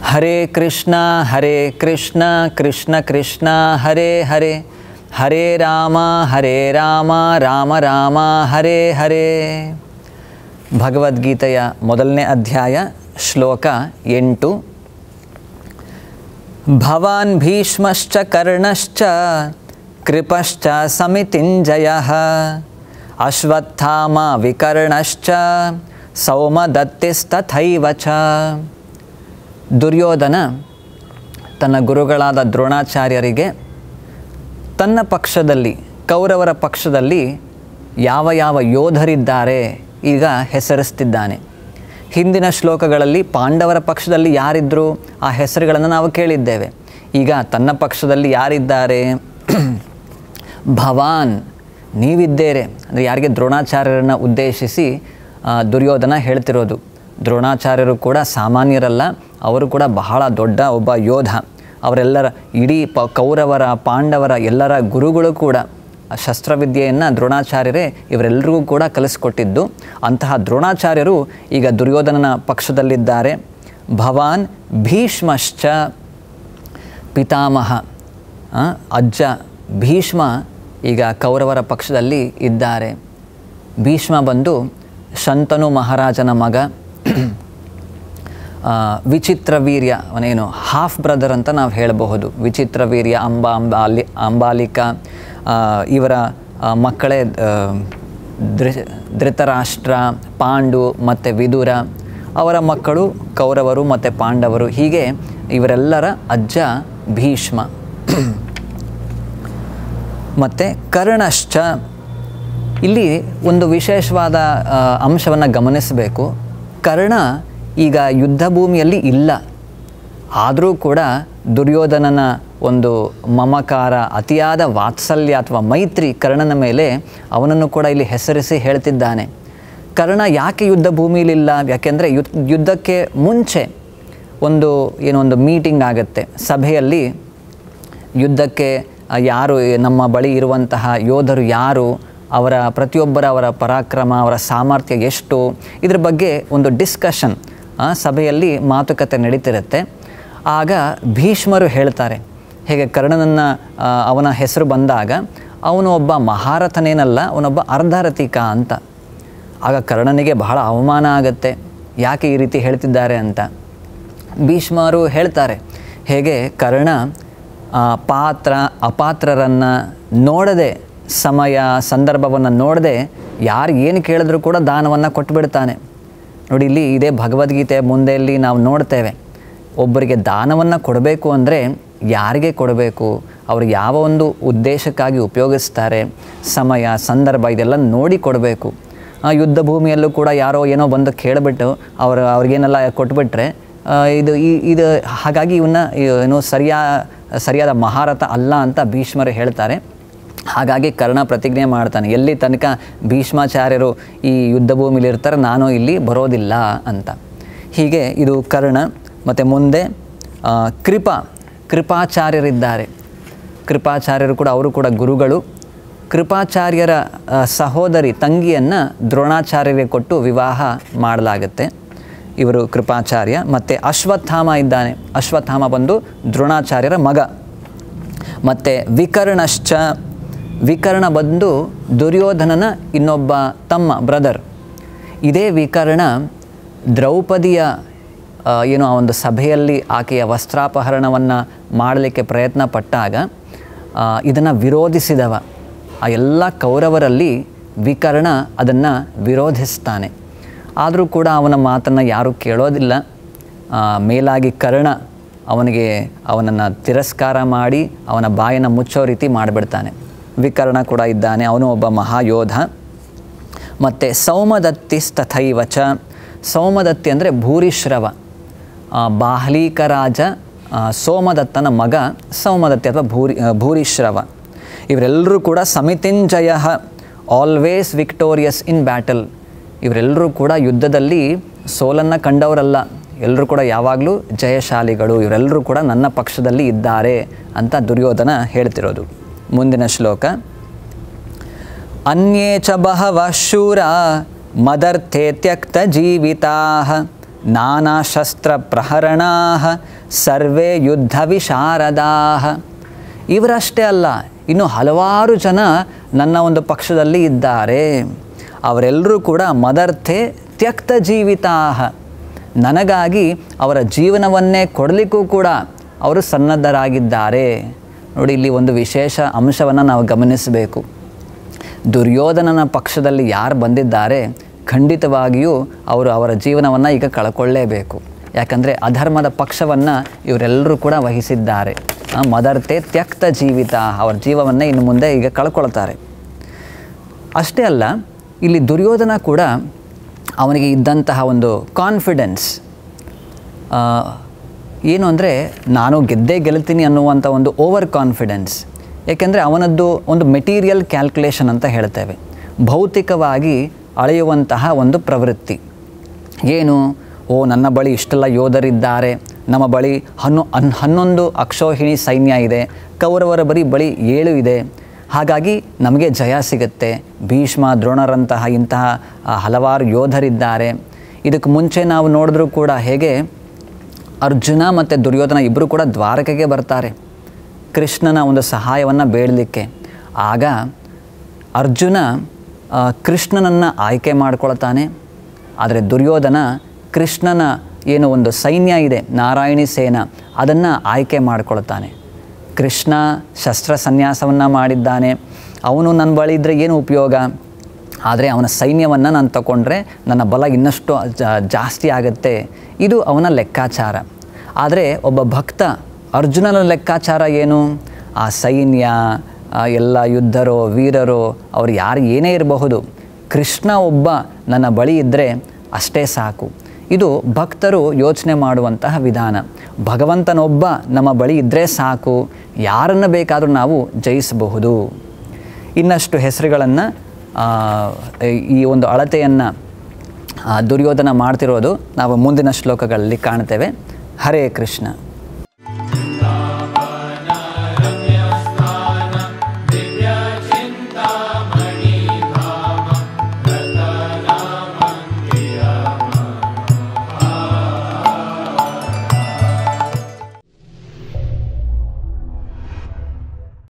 ಹರೇ ಕೃಷ್ಣ ಹರೇ ಕೃಷ್ಣ ಕೃಷ್ಣ ಕೃಷ್ಣ ಹರೇ ಹರೇ ಹರೇ ರಾಮ ಹರೇ ರಾಮ ರಾಮ ರಾಮ ಹರೇ ಹರೇ ಭಗವದ್ಗೀತೆಯ ಮೊದಲನೇ ಅಧ್ಯಾಯ ಶ್ಲೋಕ ಎಂಟು ಭವಾನ್ ಭೀಷ್ಮಶ್ಚ ಕರ್ಣಶ್ಚ ಕೃಪಶ್ಚ ಸಮಿತಿಂಜಯ ಅಶ್ವತ್ಥಾಮ ವಿಕರ್ಣಶ್ಚ ಸೌಮದತ್ತಿಸ್ತಥೈವ ಚ ದುರ್ಯೋಧನ ತನ್ನ ಗುರುಗಳಾದ ದ್ರೋಣಾಚಾರ್ಯರಿಗೆ ತನ್ನ ಪಕ್ಷದಲ್ಲಿ ಕೌರವರ ಪಕ್ಷದಲ್ಲಿ ಯಾವ ಯಾವ ಯೋಧರಿದ್ದಾರೆ ಈಗ ಹೆಸರಿಸ್ತಿದ್ದಾನೆ ಹಿಂದಿನ ಶ್ಲೋಕಗಳಲ್ಲಿ ಪಾಂಡವರ ಪಕ್ಷದಲ್ಲಿ ಯಾರಿದ್ದರು ಆ ಹೆಸರುಗಳನ್ನು ನಾವು ಕೇಳಿದ್ದೇವೆ ಈಗ ತನ್ನ ಪಕ್ಷದಲ್ಲಿ ಯಾರಿದ್ದಾರೆ ಭವಾನ್ ನೀವಿದ್ದೇರೆ ಅಂದರೆ ಯಾರಿಗೆ ದ್ರೋಣಾಚಾರ್ಯರನ್ನು ಉದ್ದೇಶಿಸಿ ಆ, ದುರ್ಯೋಧನ ಹೇಳ್ತಿರೋದು ದ್ರೋಣಾಚಾರ್ಯರು ಕೂಡ ಸಾಮಾನ್ಯರಲ್ಲ ಅವರು ಕೂಡ ಬಹಳ ದೊಡ್ಡ ಒಬ್ಬ ಯೋಧ ಅವರೆಲ್ಲರ ಇಡೀ ಪ ಕೌರವರ ಪಾಂಡವರ ಎಲ್ಲರ ಗುರುಗಳು ಕೂಡ ಶಸ್ತ್ರವಿದ್ಯೆಯನ್ನು ದ್ರೋಣಾಚಾರ್ಯರೇ ಇವರೆಲ್ಲರಿಗೂ ಕೂಡ ಕಲಿಸ್ಕೊಟ್ಟಿದ್ದು ಅಂತಹ ದ್ರೋಣಾಚಾರ್ಯರು ಈಗ ದುರ್ಯೋಧನನ ಪಕ್ಷದಲ್ಲಿದ್ದಾರೆ ಭವಾನ್ ಭೀಷ್ಮಶ್ಚ ಪಿತಾಮಹ ಆ, ಅಜ್ಜ ಭೀಷ್ಮ ಈಗ ಕೌರವರ ಪಕ್ಷದಲ್ಲಿ ಇದ್ದಾರೆ ಭೀಷ್ಮ ಬಂದು ಶಂತನು ಮಹಾರಾಜನ ಮಗ ಆ, ವಿಚಿತ್ರ ವೀರ್ಯ ಅವನೇನು ಹಾಫ್ ಬ್ರದರ್ ಅಂತ ನಾವು ಹೇಳಬಹುದು ವಿಚಿತ್ರ ವೀರ್ಯ ಅಂಬಾ ಅಂಬಾಲಿ ಅಂಬಾಲಿಕ ಆ, ಇವರ ಆ, ಮಕ್ಕಳೇ ಆ, ಧೃ ಧೃತರಾಷ್ಟ್ರ ಪಾಂಡು ಮತ್ತು ವಿದುರ ಅವರ ಮಕ್ಕಳು ಕೌರವರು ಮತ್ತು ಪಾಂಡವರು ಹೀಗೆ ಇವರೆಲ್ಲರ ಅಜ್ಜ ಭೀಷ್ಮ ಮತ್ತು ಕರ್ಣಶ್ಚ ಇಲ್ಲಿ ಒಂದು ವಿಶೇಷವಾದ ಅಂಶವನ್ನು ಗಮನಿಸಬೇಕು ಕರ್ಣ ಈಗ ಯುದ್ಧ ಭೂಮಿಯಲ್ಲಿ ಇಲ್ಲ ಆದರೂ ಕೂಡ ದುರ್ಯೋಧನನ ಒಂದು ಮಮಕಾರ ಅತಿಯಾದ ವಾತ್ಸಲ್ಯ ಅಥವಾ ಮೈತ್ರಿ ಕರ್ಣನ ಮೇಲೆ ಅವನನ್ನು ಕೂಡ ಇಲ್ಲಿ ಹೆಸರಿಸಿ ಹೇಳ್ತಿದ್ದಾನೆ ಕರ್ಣ ಯಾಕೆ ಯುದ್ಧ ಭೂಮಿಲಿಲ್ಲ ಯಾಕೆಂದರೆ ಯುದ್ ಯುದ್ಧಕ್ಕೆ ಮುಂಚೆ ಒಂದು ಏನೋ ಒಂದು ಮೀಟಿಂಗ್ ಆಗುತ್ತೆ ಸಭೆಯಲ್ಲಿ ಯುದ್ಧಕ್ಕೆ ಆ, ಯಾರು ನಮ್ಮ ಬಳಿ ಇರುವಂತಹ ಯೋಧರು ಯಾರು ಅವರ ಪ್ರತಿಯೊಬ್ಬರ ಅವರ ಪರಾಕ್ರಮ ಅವರ ಸಾಮರ್ಥ್ಯ ಎಷ್ಟು ಇದ್ರ ಬಗ್ಗೆ ಒಂದು ಡಿಸ್ಕಷನ್ ಸಭೆಯಲ್ಲಿ ಮಾತುಕತೆ ನಡೀತಿರುತ್ತೆ ಆಗ ಭೀಷ್ಮರು ಹೇಳ್ತಾರೆ ಹೇಗೆ ಕರ್ಣನನ್ನು ಆ, ಅವನ ಹೆಸರು ಬಂದಾಗ ಅವನು ಒಬ್ಬ ಮಹಾರಥನೇನಲ್ಲ ಅವನೊಬ್ಬ ಅರ್ಧರಥಿಕ ಅಂತ ಆಗ ಕರ್ಣನಿಗೆ ಬಹಳ ಅವಮಾನ ಆಗುತ್ತೆ ಯಾಕೆ ಈ ರೀತಿ ಹೇಳ್ತಿದ್ದಾರೆ ಅಂತ ಭೀಷ್ಮರು ಹೇಳ್ತಾರೆ ಹೇಗೆ ಕರ್ಣ ಆ, ಪಾತ್ರ ಅಪಾತ್ರರನ್ನು ನೋಡದೆ ಸಮಯ ಸಂದರ್ಭವನ್ನು ನೋಡದೆ ಯಾರು ಏನು ಕೇಳಿದ್ರು ಕೂಡ ದಾನವನ್ನು ಕೊಟ್ಟುಬಿಡ್ತಾನೆ ನೋಡಿ ಇಲ್ಲಿ ಇದೇ ಭಗವದ್ಗೀತೆ ಮುಂದೆಯಲ್ಲಿ ನಾವು ನೋಡ್ತೇವೆ ಒಬ್ಬರಿಗೆ ದಾನವನ್ನು ಕೊಡಬೇಕು ಅಂದರೆ ಯಾರಿಗೆ ಕೊಡಬೇಕು ಅವರು ಯಾವ ಒಂದು ಉದ್ದೇಶಕ್ಕಾಗಿ ಉಪಯೋಗಿಸ್ತಾರೆ ಸಮಯ ಸಂದರ್ಭ ಇದೆಲ್ಲ ನೋಡಿ ಕೊಡಬೇಕು ಆ, ಯುದ್ಧ ಭೂಮಿಯಲ್ಲೂ ಕೂಡ ಯಾರೋ ಏನೋ ಬಂದು ಕೇಳಿಬಿಟ್ಟು ಅವರು ಅವ್ರಿಗೇನೆಲ್ಲ ಕೊಟ್ಬಿಟ್ರೆ ಆ, ಇದು ಈ ಇದು ಹಾಗಾಗಿ ಇವನ್ನ ಏನು ಸರಿಯಾ ಸರಿಯಾದ ಮಹಾರಥ ಅಲ್ಲ ಅಂತ ಭೀಷ್ಮರು ಹೇಳ್ತಾರೆ ಹಾಗಾಗಿ ಕರ್ಣ ಪ್ರತಿಜ್ಞೆ ಮಾಡ್ತಾನೆ ಎಲ್ಲಿ ತನಕ ಭೀಷ್ಮಾಚಾರ್ಯರು ಈ ಯುದ್ಧ ಭೂಮಿಲಿ ಇರ್ತಾರೆ ನಾನು ಇಲ್ಲಿ ಬರೋದಿಲ್ಲ ಅಂತ ಹೀಗೆ ಇದು ಕರ್ಣ ಮತ್ತು ಮುಂದೆ ಆ, ಕೃಪಾ ಕೃಪಾಚಾರ್ಯರಿದ್ದಾರೆ ಕೃಪಾಚಾರ್ಯರು ಕೂಡ ಅವರು ಕೂಡ ಗುರುಗಳು ಕೃಪಾಚಾರ್ಯರ ಆ, ಸಹೋದರಿ ತಂಗಿಯನ್ನು ದ್ರೋಣಾಚಾರ್ಯರಿಗೆ ಕೊಟ್ಟು ವಿವಾಹ ಮಾಡಲಾಗುತ್ತೆ ಇವರು ಕೃಪಾಚಾರ್ಯ ಮತ್ತು ಅಶ್ವತ್ಥಾಮ ಇದ್ದಾನೆ ಅಶ್ವತ್ಥಾಮ ಬಂದು ದ್ರೋಣಾಚಾರ್ಯರ ಮಗ ಮತ್ತು ವಿಕರ್ಣಶ್ಚ ವಿಕರ್ಣ ಬಂದು ದುರ್ಯೋಧನನ ಇನ್ನೊಬ್ಬ ತಮ್ಮ ಬ್ರದರ್ ಇದೇ ವಿಕರ್ಣ ದ್ರೌಪದಿಯ ಆ, ಏನು ಆ ಒಂದು ಸಭೆಯಲ್ಲಿ ಆಕೆಯ ವಸ್ತ್ರಾಪಹರಣವನ್ನು ಮಾಡಲಿಕ್ಕೆ ಪ್ರಯತ್ನ ಪಟ್ಟಾಗ ಇದನ್ನು ವಿರೋಧಿಸಿದವ ಆ ಎಲ್ಲ ಕೌರವರಲ್ಲಿ ವಿಕರ್ಣ ಅದನ್ನು ವಿರೋಧಿಸ್ತಾನೆ ಆದರೂ ಕೂಡ ಅವನ ಮಾತನ್ನು ಯಾರೂ ಕೇಳೋದಿಲ್ಲ ಆ, ಮೇಲಾಗಿ ಕರ್ಣ ಅವನಿಗೆ ಅವನನ್ನು ತಿರಸ್ಕಾರ ಮಾಡಿ ಅವನ ಬಾಯನ್ನು ಮುಚ್ಚೋ ರೀತಿ ಮಾಡಿಬಿಡ್ತಾನೆ ವಿಕರ್ಣ ಕೂಡ ಇದ್ದಾನೆ ಅವನು ಒಬ್ಬ ಮಹಾಯೋಧ ಮತ್ತು ಸೌಮದತ್ತಿಸ್ತಥೈವ ಚ ಸೌಮದತ್ತಿ ಅಂದರೆ ಭೂರಿಶ್ರವ ಆ, ಬಾಹ್ಲೀಕ ರಾಜ ಆ, ಸೋಮದತ್ತನ ಮಗ ಸೌಮದತ್ತಿ ಅಥವಾ ಭೂರಿ ಆ, ಭೂರಿಶ್ರವ ಇವರೆಲ್ಲರೂ ಕೂಡ Samitinjaya always victorious in battle ಇವರೆಲ್ಲರೂ ಕೂಡ ಯುದ್ಧದಲ್ಲಿ ಸೋಲನ್ನು ಕಂಡವರಲ್ಲ ಎಲ್ಲರೂ ಕೂಡ ಯಾವಾಗಲೂ ಜಯಶಾಲಿಗಳು ಇವರೆಲ್ಲರೂ ಕೂಡ ನನ್ನ ಪಕ್ಷದಲ್ಲಿ ಇದ್ದಾರೆ ಅಂತ ದುರ್ಯೋಧನ ಹೇಳ್ತಿರೋದು ಮುಂದಿನ ಶ್ಲೋಕ ಅನ್ಯೇ ಚ ಬಹವಃ ಶೂರ ಮದರ್ಥೆ ತ್ಯಕ್ತ ಜೀವಿತಾ ನಾನಾ ಶಸ್ತ್ರ ಪ್ರಹರಣಾ ಸರ್ವೇ ಯುದ್ಧ ವಿಶಾರದಾ ಇವರಷ್ಟೇ ಅಲ್ಲ ಇನ್ನು ಹಲವಾರು ಜನ ನನ್ನ ಒಂದು ಪಕ್ಷದಲ್ಲಿ ಇದ್ದಾರೆ ಅವರೆಲ್ಲರೂ ಕೂಡ ಮದರ್ಥೆ ತ್ಯಕ್ತ ಜೀವಿತಾ ನನಗಾಗಿ ಅವರ ಜೀವನವನ್ನೇ ಕೊಡಲಿಕ್ಕೂ ಕೂಡ ಅವರು ಸನ್ನದ್ಧರಾಗಿದ್ದಾರೆ ನೋಡಿ ಇಲ್ಲಿ ಒಂದು ವಿಶೇಷ ಅಂಶವನ್ನು ನಾವು ಗಮನಿಸಬೇಕು ದುರ್ಯೋಧನನ ಪಕ್ಷದಲ್ಲಿ ಯಾರು ಬಂದಿದ್ದಾರೆ ಖಂಡಿತವಾಗಿಯೂ ಅವರು ಅವರ ಜೀವನವನ್ನು ಈಗ ಕಳ್ಕೊಳ್ಳೇಬೇಕು ಯಾಕಂದರೆ ಅಧರ್ಮದ ಪಕ್ಷವನ್ನು ಇವರೆಲ್ಲರೂ ಕೂಡ ವಹಿಸಿದ್ದಾರೆ ಆ, ಮದರ್ತೆ ತ್ಯಕ್ತ ಜೀವಿತ ಅವರ ಜೀವವನ್ನೇ ಇನ್ನು ಮುಂದೆ ಈಗ ಕಳ್ಕೊಳ್ತಾರೆ ಅಷ್ಟೇ ಅಲ್ಲ ಇಲ್ಲಿ ದುರ್ಯೋಧನ ಕೂಡ ಅವನಿಗೆ ಇದ್ದಂತಹ ಒಂದು ಕಾನ್ಫಿಡೆನ್ಸ್ ಏನು ಅಂದರೆ ನಾನು ಗೆದ್ದೇ ಗೆಲ್ತೀನಿ ಅನ್ನುವಂಥ ಒಂದು ಓವರ್ ಕಾನ್ಫಿಡೆನ್ಸ್ ಏಕೆಂದರೆ ಅವನದ್ದು ಒಂದು ಮೆಟೀರಿಯಲ್ ಕ್ಯಾಲ್ಕುಲೇಷನ್ ಅಂತ ಹೇಳ್ತೇವೆ ಭೌತಿಕವಾಗಿ ಅಳೆಯುವಂತಹ ಒಂದು ಪ್ರವೃತ್ತಿ ಏನು ಓ ನನ್ನ ಬಳಿ ಇಷ್ಟೆಲ್ಲ ಯೋಧರಿದ್ದಾರೆ ನಮ್ಮ ಬಳಿ ಹನ್ನು ಹನ್ ಹನ್ನೊಂದು ಅಕ್ಷೋಹಿಣಿ ಸೈನ್ಯ ಇದೆ ಕೌರವರ ಬರೀ ಬಳಿ ಏಳು ಇದೆ ಹಾಗಾಗಿ ನಮಗೆ ಜಯ ಸಿಗುತ್ತೆ ಭೀಷ್ಮ ದ್ರೋಣರಂತಹ ಇಂತಹ ಆ, ಹಲವಾರು ಯೋಧರಿದ್ದಾರೆ ಇದಕ್ಕೆ ಮುಂಚೆ ನಾವು ನೋಡಿದ್ರೂ ಕೂಡ ಹೇಗೆ ಅರ್ಜುನ ಮತ್ತು ದುರ್ಯೋಧನ ಇಬ್ಬರು ಕೂಡ ದ್ವಾರಕೆಗೆ ಬರ್ತಾರೆ ಕೃಷ್ಣನ ಒಂದು ಸಹಾಯವನ್ನು ಬೇಡಲಿಕ್ಕೆ ಆಗ ಅರ್ಜುನ ಆ, ಕೃಷ್ಣನನ್ನು ಆಯ್ಕೆ ಮಾಡ್ಕೊಳ್ತಾನೆ ಆದರೆ ದುರ್ಯೋಧನ ಕೃಷ್ಣನ ಏನು ಒಂದು ಸೈನ್ಯ ಇದೆ ನಾರಾಯಣಿ ಸೇನ ಅದನ್ನು ಆಯ್ಕೆ ಮಾಡ್ಕೊಳ್ತಾನೆ ಕೃಷ್ಣ ಶಸ್ತ್ರ ಸನ್ಯಾಸವನ್ನು ಮಾಡಿದ್ದಾನೆ ಅವನು ನನ್ನ ಬಳಿ ಇದ್ದರೆ ಏನು ಉಪಯೋಗ ಆದರೆ ಅವನ ಸೈನ್ಯವನ್ನು ನಾನು ತಗೊಂಡ್ರೆ ನನ್ನ ಬಲ ಇನ್ನಷ್ಟು ಜಾ- ಜಾಸ್ತಿ ಆಗುತ್ತೆ ಇದು ಅವನ ಲೆಕ್ಕಾಚಾರ ಆದರೆ ಒಬ್ಬ ಭಕ್ತ ಅರ್ಜುನನ ಲೆಕ್ಕಾಚಾರ ಏನು ಆ ಸೈನ್ಯ ಆ ಎಲ್ಲ ಯುದ್ಧರೋ ವೀರರೋ ಅವ್ರು ಯಾರು ಏನೇ ಇರಬಹುದು ಕೃಷ್ಣ ಒಬ್ಬ ನನ್ನ ಬಳಿ ಇದ್ದರೆ ಅಷ್ಟೇ ಸಾಕು ಇದು ಭಕ್ತರು ಯೋಚನೆ ಮಾಡುವಂತಹ ವಿಧಾನ ಭಗವಂತನೊಬ್ಬ ನಮ್ಮ ಬಳಿ ಇದ್ದರೆ ಸಾಕು ಯಾರನ್ನು ಬೇಕಾದರೂ ನಾವು ಜಯಿಸಬಹುದು ಇನ್ನಷ್ಟು ಹೆಸರುಗಳನ್ನು ಈ ಒಂದು ಅಳತೆಯನ್ನು ದುರ್ಯೋಧನ ಮಾಡ್ತಿರೋದು ನಾವು ಮುಂದಿನ ಶ್ಲೋಕಗಳಲ್ಲಿ ಕಾಣ್ತೇವೆ ಹರೇ ಕೃಷ್ಣ